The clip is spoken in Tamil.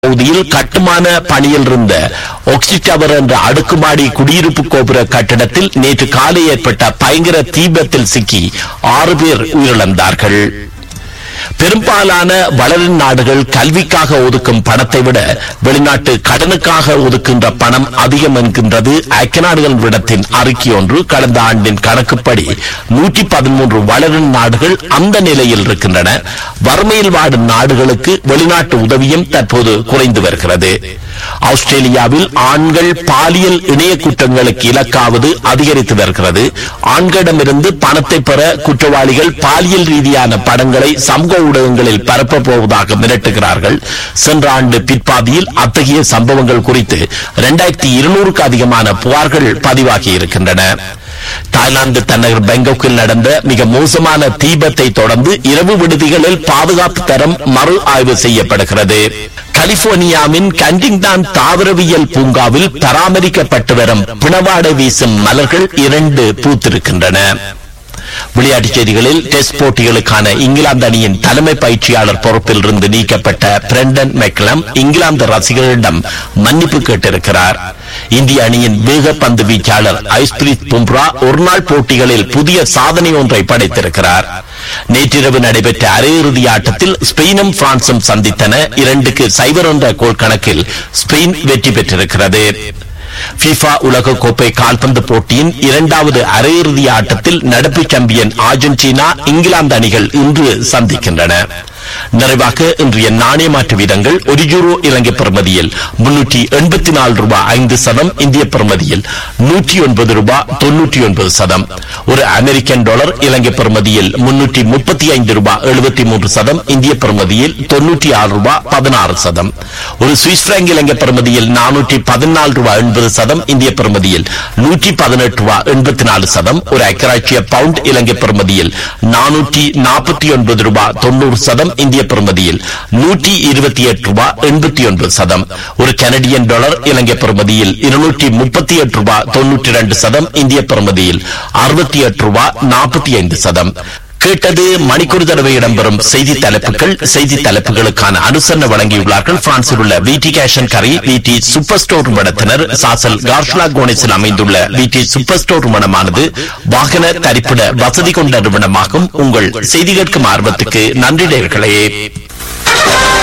பகுதியில் கட்டுமான பணியில் இருந்த ஒக்சி டவர் என்ற அடுக்குமாடி குடியிருப்பு கோபுர கட்டிடத்தில் நேற்று காலை ஏற்பட்ட பயங்கர தீபத்தில் சிக்கி ஆறு பேர் உயிரிழந்தார்கள் பெரும்பாலான வளரும் நாடுகள் கல்விக்காக ஒதுக்கும் பணத்தை விட வெளிநாட்டு கடனுக்காக ஒதுக்கின்ற பணம் அதிகம் என்கின்றது ஐக்கிய நாடுகள் விடத்தின் அறிக்கை ஒன்று கடந்த ஆண்டின் கணக்குப்படி நூற்றி பதிமூன்று வளரும் நாடுகள் அந்த நிலையில் இருக்கின்றன வறுமையில் வாடும் நாடுகளுக்கு வெளிநாட்டு உதவியும் தற்போது குறைந்து வருகிறது ஆஸ்திரேலியாவில் ஆண்கள் பாலியல் இணைய குற்றங்களுக்கு இலக்காவது அதிகரித்து வருகிறது ஆண்களிடமிருந்து பணத்தை பெற குற்றவாளிகள் பாலியல் ரீதியான படங்களை சமூக ஊடகங்களில் பரப்ப போவதாக மிரட்டுகிறார்கள் சென்ற ஆண்டு பிற்பாதியில் அத்தகைய சம்பவங்கள் குறித்து இரண்டாயிரத்தி இருநூறுக்கு அதிகமான புகார்கள் பதிவாகி இருக்கின்றன தாய்லாந்து தலைநகர் பேங்காக்கில் நடந்த மிக மோசமான தீபத்தை தொடர்ந்து இரவு விடுதிகளில் பாதுகாப்பு தரம் மறு ஆய்வு செய்யப்படுகிறது கலிபோர்னியாவின் கண்டிங்டான் தாவரவியல் பூங்காவில் பராமரிக்கப்பட்டு வரும் பிணவாடை வீசும் மலர்கள் இரண்டு பூத்திருக்கின்றன விளையாட்டுச் செய்திகளில் டெஸ்ட் போட்டிகளுக்கான இங்கிலாந்து அணியின் தலைமை பயிற்சியாளர் பொறுப்பில் இருந்து நீக்கப்பட்ட பிரண்டன் மெக்லம் இங்கிலாந்து ரசிகர்களிடம் மன்னிப்பு கேட்டிருக்கிறார் இந்திய அணியின் வேக பந்து வீச்சாளர் ஐஸ்பிரித் பும்ரா ஒருநாள் போட்டிகளில் புதிய சாதனை ஒன்றை படைத்திருக்கிறார் நேற்றிரவு நடைபெற்ற அரையிறுதி ஆட்டத்தில் ஸ்பெயினும் பிரான்சும் சந்தித்தன இரண்டுக்கு சைபர் என்ற கோல் கணக்கில் ஸ்பெயின் வெற்றி பெற்றிருக்கிறது FIFA உலக கோப்பை கால்பந்து போட்டியின் இரண்டாவது அரையிறுதி ஆட்டத்தில் நடப்பு சாம்பியன் அர்ஜென்டினா இங்கிலாந்து அணிகள் இன்று சந்திக்கின்றன நிறைவாக இன்றைய நாணய மாற்று வீதங்கள் ஒரு யூரோ இலங்கை பிரமதியில் முன்னூற்றி எண்பத்தி நாலு ரூபாய் ஐந்து சதம் இந்திய பிரமதியில் நூற்றி ஒன்பது ரூபாய் தொன்னூற்றி ஒன்பது சதம் ஒரு அமெரிக்கன் டாலர் இலங்கை பிரமதியில் முன்னூற்றி முப்பத்தி ஐந்து ரூபாய் எழுபத்தி மூன்று சதம் இந்திய பிரமதியில் தொன்னூற்றி ஆறு ரூபாய் பதினாறு சதம் ஒரு சுவிஸ் பிராங்க் இலங்கை பிரமதியில் நானூற்றி பதினாலு ரூபாய் எண்பது சதம் இந்திய பிரமதியில் நூற்றி பதினெட்டு ரூபாய் எண்பத்தி நாலு சதம் ஒரு ஐக்கராட்சிய பவுண்ட் இலங்கை பிரமதியில் நானூற்றி நாற்பத்தி ஒன்பது ரூபாய் தொண்ணூறு சதம் இந்திய பிரமதியில் நூற்றி இருபத்தி எட்டு ரூபாய் எண்பத்தி ஒன்பது சதம் ஒரு கனடியன் டாலர் இலங்கை பிரமதியில் இருநூற்றி முப்பத்தி எட்டு ரூபாய் தொன்னூற்றி இரண்டு சதம் இந்திய பிரமதியில் அறுபத்தி எட்டு ரூபாய் நாற்பத்தி ஐந்து சதம் கேட்டது மணிக்கூர் தடவை இடம்பெறும் செய்தி தலைப்புகள் செய்தி தலைப்புகளுக்கான அனுசரணை வழங்கியுள்ளார்கள் பிரான்சில் உள்ள விடி கேஷன் கரி விடி சூப்பர் ஸ்டோர் நிறுவனத்தினர் சாசல் கார்ஷ்லா கோனிஸில் அமைந்துள்ள விடி சூப்பர் ஸ்டோர் நிறுவனமானது வாகன தரிப்பிட வசதி கொண்ட நிறுவனமாகும் உங்கள் செய்தி கேட்கும் ஆர்வத்துக்கு நன்றி நேயர்களே